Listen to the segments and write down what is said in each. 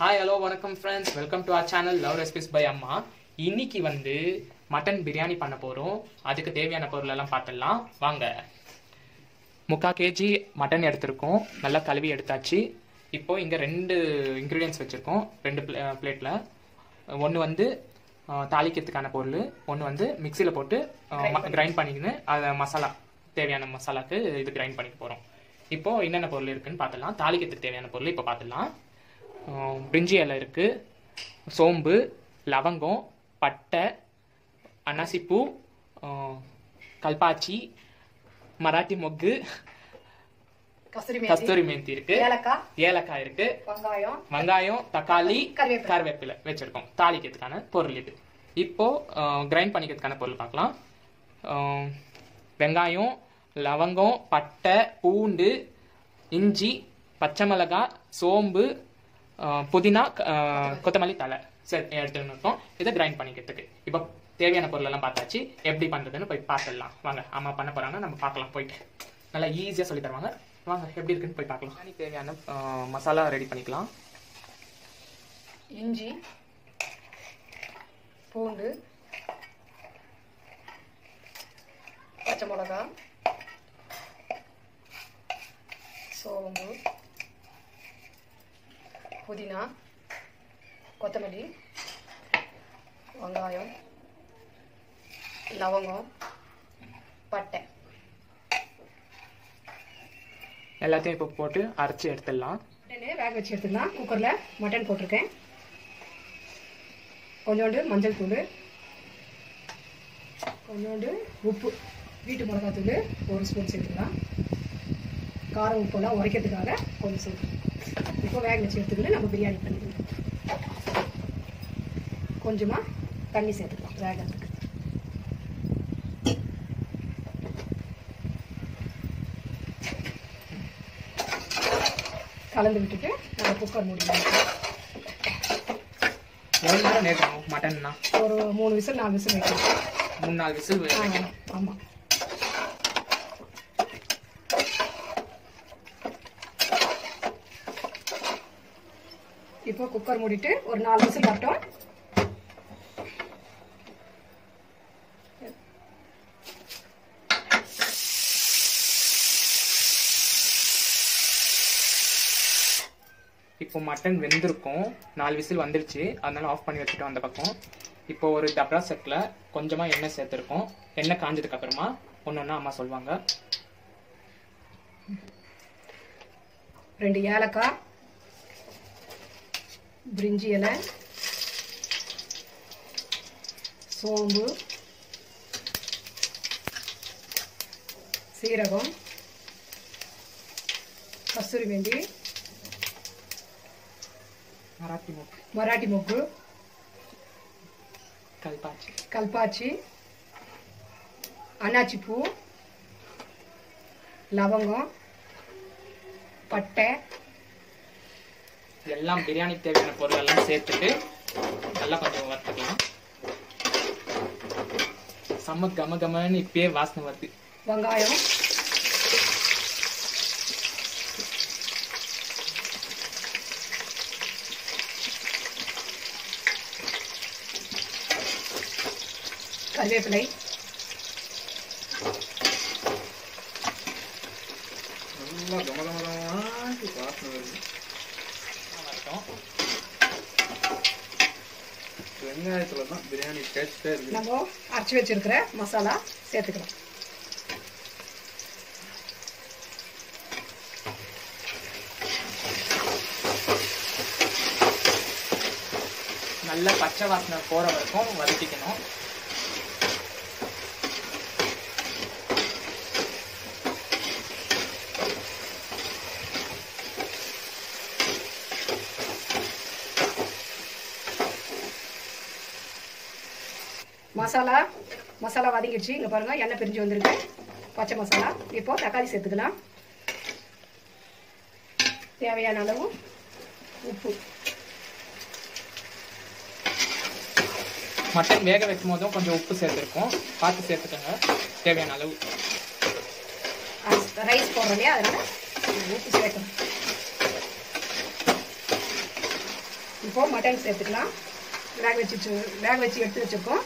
Hi hello வணக்கம் friends welcome to our channel love recipes by அம்மா இன்னைக்கு வந்து மட்டன் பிரியாணி பண்ண போகிறோம் அதுக்கு தேவையான பொருள் எல்லாம் பார்த்துடலாம் வாங்க முக்கால் கேஜி மட்டன் எடுத்திருக்கோம் நல்லா கழுவி எடுத்தாச்சு இப்போ இங்கே ரெண்டு இன்க்ரீடியன்ஸ் வச்சுருக்கோம் ரெண்டு பிளேட்டில் ஒன்று வந்து ஆ, தாளிக்கிறதுக்கான பொருள் ஒன்று வந்து மிக்சியில் போட்டு கிரைண்ட் பண்ணிக்கின்னு அதை மசாலா தேவையான மசாலாக்கு இது கிரைண்ட் பண்ணிக்க போகிறோம் இப்போ என்னென்ன பொருள் இருக்குன்னு பார்த்துடலாம் தாளிக்கிறதுக்கு தேவையான பொருள் இப்போ பார்த்துடலாம் ஆ, பிரிஞ்சி இலை இருக்குது சோம்பு லவங்கம் பட்டை அன்னாசிப்பூ ஆ, கல்பாச்சி மராட்டி மொக்கு கஸ்தூரி மேத்தி கஸ்தூரி மேந்தி இருக்கு ஏலக்காய் ஏலக்காய் இருக்கு வெங்காயம் வெங்காயம் தக்காளி கருவேப்பிலை. கருவேப்பிலை வச்சிருக்கோம் தாளிக்கிறதுக்கான பொருள் இது இப்போ கிரைண்ட் பண்ணிக்கிறதுக்கான பொருள் பார்க்கலாம் அஹ், வெங்காயம் லவங்கம் பட்டை பூண்டு இஞ்சி பச்சை மிளகாய் சோம்பு அஹ், புதினா அஹ், கொத்தமல்லி தலை சரி எடுத்துன்னு இருக்கோம் இதை கிரைண்ட் பண்ணிக்கிறதுக்கு இப்போ தேவையான பொருள் எல்லாம் பார்த்தாச்சு எப்படி பண்றதுன்னு போய் பார்த்துடலாம் வாங்க அம்மா பண்ண போறாங்க நம்ம பார்க்கலாம் போயிட்டு நல்லா ஈஸியாக சொல்லி தருவாங்க வாங்க எப்படி இருக்குன்னு போய் பார்க்கலாம் பிரியாணிக்கு தேவையான அஹ், மசாலா ரெடி பண்ணிக்கலாம் இஞ்சி பூண்டு பச்சை மிளகாய் சோம்பு புதினா கொத்தமல்லி வெங்காயம் லவங்கம் பட்டை எல்லாத்தையும் இப்போ போட்டு அரைச்சி எடுத்துடலாம் மட்டனு வேக வச்சு எடுத்துக்கலாம் குக்கரில் மட்டன் போட்டிருக்கேன் கொஞ்சோண்டு மஞ்சள் தூள் கொஞ்சோண்டு உப்பு வீட்டு மிளகாத்தூள் ஒரு ஸ்பூன் சேர்த்துக்கலாம் காரம் உப்பெல்லாம் உரைக்கிறதுக்காக கொஞ்சம் சேர்த்துக்கலாம் இப்போ வேக வச்சு எடுத்துக்கிட்டு நம்ம பிரியாணி பண்ணிக்கலாம் கொஞ்சமாக தண்ணி சேர்த்துக்கலாம் வேகிறதுக்கு கலந்து விட்டுட்டு நம்ம குக்கர் மூடிக்கலாம் எவ்வளோ நேரம் நேரம் மட்டன்னா ஒரு மூணு விசில் நாலு விசில் வைக்கலாம் மூணு நாலு விசில் ஆ, ஆமா இப்போ குக்கர் மூடிட்டு ஒரு நாலு விசில் வரட்டும் இப்போ மட்டன் வெந்திருக்கும் நாலு விசில் வந்துருச்சு அதனால ஆஃப் பண்ணி வச்சுட்டோம் அந்த பக்கம் இப்போ ஒரு டப்ரா செட்டில் கொஞ்சமாக எண்ணெய் சேர்த்துருக்கோம் எண்ணெய் காஞ்சதுக்கு அப்புறமா ஒன்று ஒன்றா அம்மா சொல்லுவாங்க ரெண்டு ஏலக்காய் பிரிஞ்சி இலை சோம்பு சீரகம் கஸ்தூரி மெந்தி மராட்டி முக்கு மராட்டி மொக்கு கல்பாச்சி கல்பாச்சி அன்னாச்சி பூ லவங்கம் பட்டை எல்லாம் பிரியாணிக்கு தேவையான பொருள் எல்லாம் சேர்த்துட்டு நல்லா கொஞ்சம் வறுத்துக்கலாம் செம்ம கம கமன்னு இப்பயே வாசனை வருது வெங்காயம் கருவேப்பிலை நல்லா கம கம வாசனை வருது வரட்டும் வெங்காயத்துல தான் பிரியாணி டேஸ்டே இருக்கு நம்ம அரைச்சி வச்சிருக்கிற மசாலா சேர்த்துக்கலாம் நல்ல பச்சை வாசனை போற வரைக்கும் வதக்கிக்கணும் மசாலா மசாலா வதங்கிடுச்சு இங்க பாருங்க எண்ணெய் பிரிஞ்சு வந்திருக்கு பச்சை மசாலா இப்போ தக்காளி சேர்த்துக்கலாம் தேவையான அளவு உப்பு மட்டன் வேக வைக்கும் போதும் கொஞ்சம் உப்பு சேர்த்துருக்கோம் பார்த்து சேர்த்துக்கோங்க தேவையான அளவு ரைஸ் போடுறோம் இல்லையா அதனால உப்பு சேர்க்கணும் இப்போ மட்டன் சேர்த்துக்கலாம் வேக வச்சு வச்சு- வேக வச்சு எடுத்து வச்சிருக்கோம்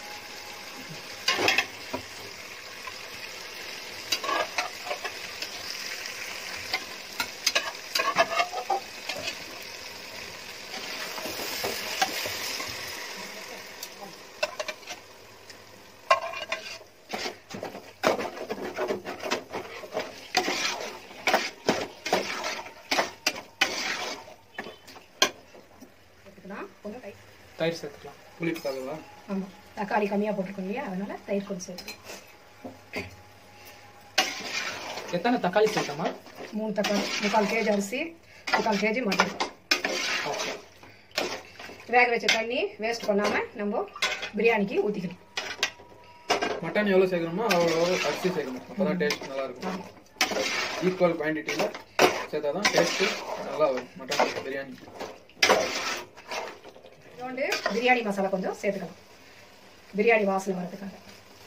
சேர்த்துக்கலாம் கொஞ்சம் தயிர் தயிர் சேர்த்துக்கலாம் புளிப்பாகவா ஆமாம் தக்காளி கம்மியாக போட்டிருக்கோம் இல்லையா அதனால தயிர் கொஞ்சம் சேர்த்துக்கலாம் எத்தனை தக்காளி சேர்த்தமா மூணு தக்காளி முக்கால் கேஜி அரிசி முக்கால் கேஜி மட்டன் ஓகே வேக வச்ச தண்ணி வேஸ்ட் பண்ணாமல் நம்ம பிரியாணிக்கு ஊற்றிக்கணும் மட்டன் எவ்வளோ சேர்க்கணுமோ அவ்வளோ அரிசி சேர்க்கணும் அப்போ தான் டேஸ்ட் நல்லா இருக்கும் ஈக்குவல் குவான்டிட்டியில் சேர்த்தா தான் டேஸ்ட்டு நல்லா வரும் மட்டன் பிரியாணி இன்னொன்று பிரியாணி மசாலா கொஞ்சம் சேர்த்துக்கலாம் பிரியாணி வாசனை வரதுக்காக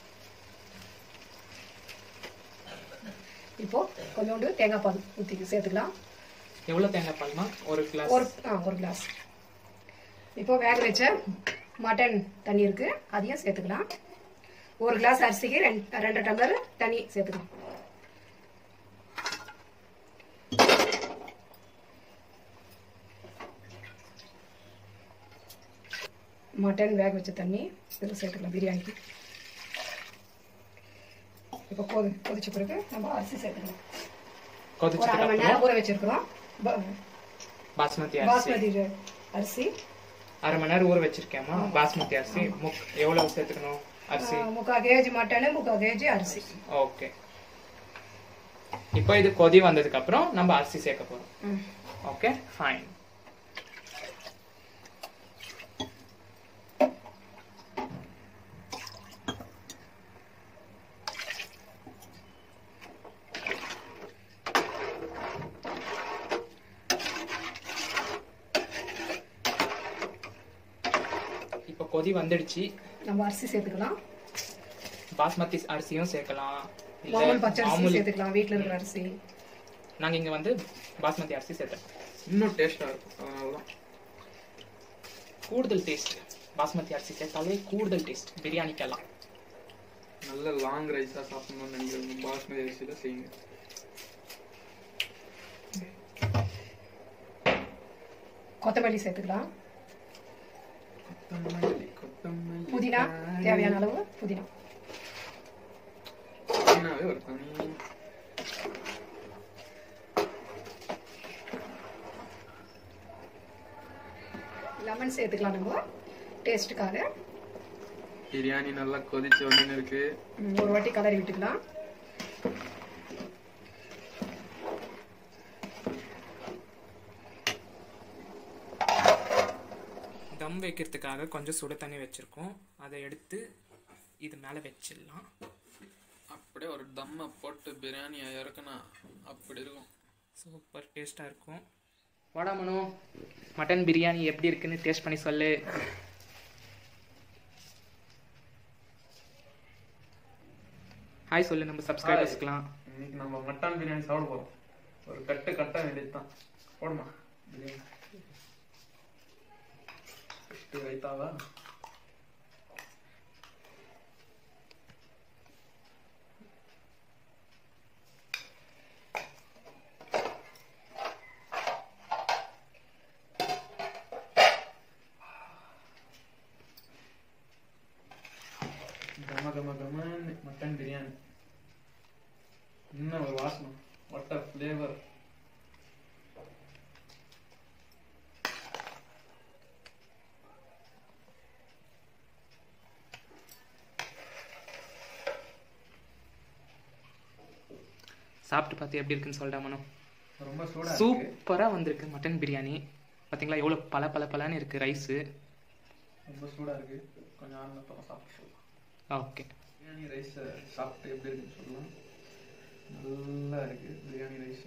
இப்போ கொஞ்சோண்டு தேங்காய் பால் ஊற்றி சேர்த்துக்கலாம் எவ்வளோ தேங்காய் பால்மா ஒரு கிளாஸ் ஒரு ஆ ஒரு கிளாஸ் இப்போ வேக வச்ச மட்டன் தண்ணி இருக்கு அதையும் சேர்த்துக்கலாம் ஒரு கிளாஸ் அரிசிக்கு ரெண்டு ரெண்டு டம்ளர் தண்ணி சேர்த்துக்கலாம் மட்டன் வேக வச்ச தண்ணி இதில் சேர்த்துக்கலாம் பிரியாணிக்கு இப்போ கொதி கொதிச்ச பிறகு நம்ம அரிசி சேர்த்துக்கலாம் ஒரு அரை மணி கொதிச்சதுக்கு நேரம் ஊற வச்சிருக்கிறோம் ப- பாஸ்மதி அரிசி பாஸ்மதி அரிசி அரை மணி நேரம் ஊற வச்சிருக்கேம்மா பாஸ்மதி அரிசி முக் எவ்வளவு சேர்த்துக்கணும் அரிசி ஆ, முக்கால் கேஜி மட்டனு முக்கால் கேஜி அரிசி ஓகே இப்போ இது கொதி வந்ததுக்கு அப்புறம் நம்ம அரிசி சேர்க்க போறோம் ம். ஓகே ஃபைன் இப்போ கொதி வந்துடுச்சு நம்ம அரிசி சேர்த்துக்கலாம் பாஸ்மதி அரிசியும் சேர்க்கலாம் இல்ல மாமூல் பச்சை அரிசி மாமூல் சேர்த்துக்கலாம் வீட்டில் இருக்கிற அரிசி நாங்க இங்க வந்து பாஸ்மதி அரிசி சேர்த்தோம் இன்னும் டேஸ்ட்டாக இருக்கும் அதனால தான் கூடுதல் டேஸ்ட் பாஸ்மதி அரிசி சேர்த்தாலே கூடுதல் டேஸ்ட் பிரியாணிக்கெல்லாம் நல்ல லாங் ரைஸாக சாப்பிடணும்னு நினைக்கிறவங்க பாஸ்மதி அரிசியில் செய்யுங்க கொத்தமல்லி சேர்த்துக்கலாம் கொத்தமல்லி கொத்தமல்லி புதினா தேவையான அளவு புதினா புதினாவே ஒரு தனி லெமன் சேர்த்துக்கலாம் நம்ம டேஸ்ட்டுக்காக பிரியாணி நல்லா கொதிச்சு வந்துன்னு இருக்கு ம், ஒரு வாட்டி கலரி விட்டுக்கலாம் தம் வைக்கிறதுக்காக கொஞ்சம் சுடு தண்ணி வச்சிருக்கோம் அதை எடுத்து இது மேலே வச்சிடலாம் அப்படியே ஒரு தம்மை போட்டு பிரியாணியை இறக்குனா அப்படி இருக்கும் சூப்பர் டேஸ்ட்டாக இருக்கும் வாடா மனு மட்டன் பிரியாணி எப்படி இருக்குன்னு டேஸ்ட் பண்ணி சொல்லு ஹாய் சொல்லு நம்ம சப்ஸ்கிரைபர்ஸ்க்குலாம் இன்னைக்கு நம்ம மட்டன் பிரியாணி சாப்பிட போறோம் ஒரு கட்டு கட்ட வேண்டியது தான் போடுமா பிரியாணி கட்டு வைத்தாவா கம கம கமன்னு மட்டன் பிரியாணி இன்னும் ஒரு வாசனம் வாட் ஃப்ளேவர் சாப்பிட்டு பார்த்து எப்படி இருக்குன்னு சொல்லிட்டா மனு ரொம்ப சூடா இருக்கு சூப்பராக வந்திருக்கு மட்டன் பிரியாணி பார்த்தீங்களா எவ்வளோ பல பல பலன்னு இருக்குது ரைஸு ரொம்ப சூடா இருக்கு கொஞ்சம் ஆறுன அப்புறம் சாப்பிட்டு சொல்லலாம் ஓகே பிரியாணி ரைஸ் சாப்பிட்டு எப்படி இருக்குன்னு சொல்லலாம் நல்லா இருக்கு பிரியாணி ரைஸ்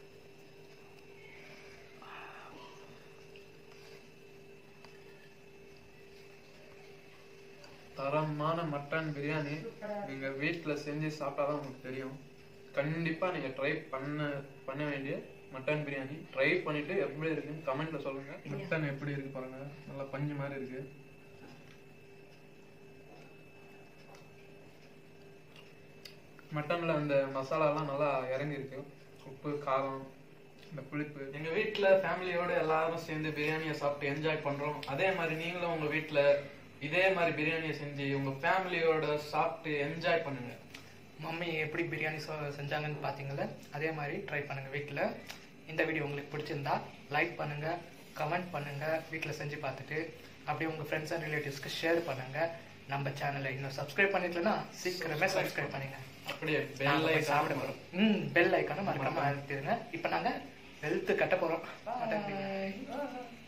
தரமான மட்டன் பிரியாணி நீங்க வீட்ல செஞ்சு சாப்பிட்டாதான் உங்களுக்கு தெரியும் கண்டிப்பா நீங்க ட்ரை பண்ண பண்ண வேண்டிய மட்டன் பிரியாணி ட்ரை பண்ணிட்டு எப்படி இருக்குன்னு கமெண்ட்ல சொல்லுங்க மட்டன் எப்படி இருக்கு பாருங்க நல்லா பஞ்சு மாதிரி இருக்கு மட்டன்ல அந்த மசாலாலாம் நல்லா இறங்கி இருக்கு உப்பு காரம் இந்த புளிப்பு எங்க வீட்ல ஃபேமிலியோட எல்லாரும் சேர்ந்து பிரியாணியை சாப்பிட்டு என்ஜாய் பண்றோம் அதே மாதிரி நீங்களும் உங்க வீட்ல இதே மாதிரி பிரியாணியை செஞ்சு உங்க ஃபேமிலியோட சாப்பிட்டு என்ஜாய் பண்ணுங்க மம்மி எப்படி பிரியாணி செ- செஞ்சாங்கன்னு பார்த்தீங்களே அதே மாதிரி ட்ரை பண்ணுங்க வீட்டில் இந்த வீடியோ உங்களுக்கு பிடிச்சிருந்தா லைக் பண்ணுங்க கமெண்ட் பண்ணுங்க வீட்டில் செஞ்சு பார்த்துட்டு அப்படியே உங்கள் ஃப்ரெண்ட்ஸ் அண்ட் ரிலேட்டிவ்ஸ்க்கு ஷேர் பண்ணுங்க நம்ம சேனலை இன்னும் சப்ஸ்கிரைப் பண்ணிக்கலனா சீக்கிரமே சப்ஸ்கிரைப் பண்ணுங்க அப்படியே நாங்க பெல் போய் சாப்பிட போகிறோம் ம் பெல் ஐக்கான மறக்காம அழுத்திடுங்க இப்போ நாங்கள் வெல்த்து கட்ட போகிறோம்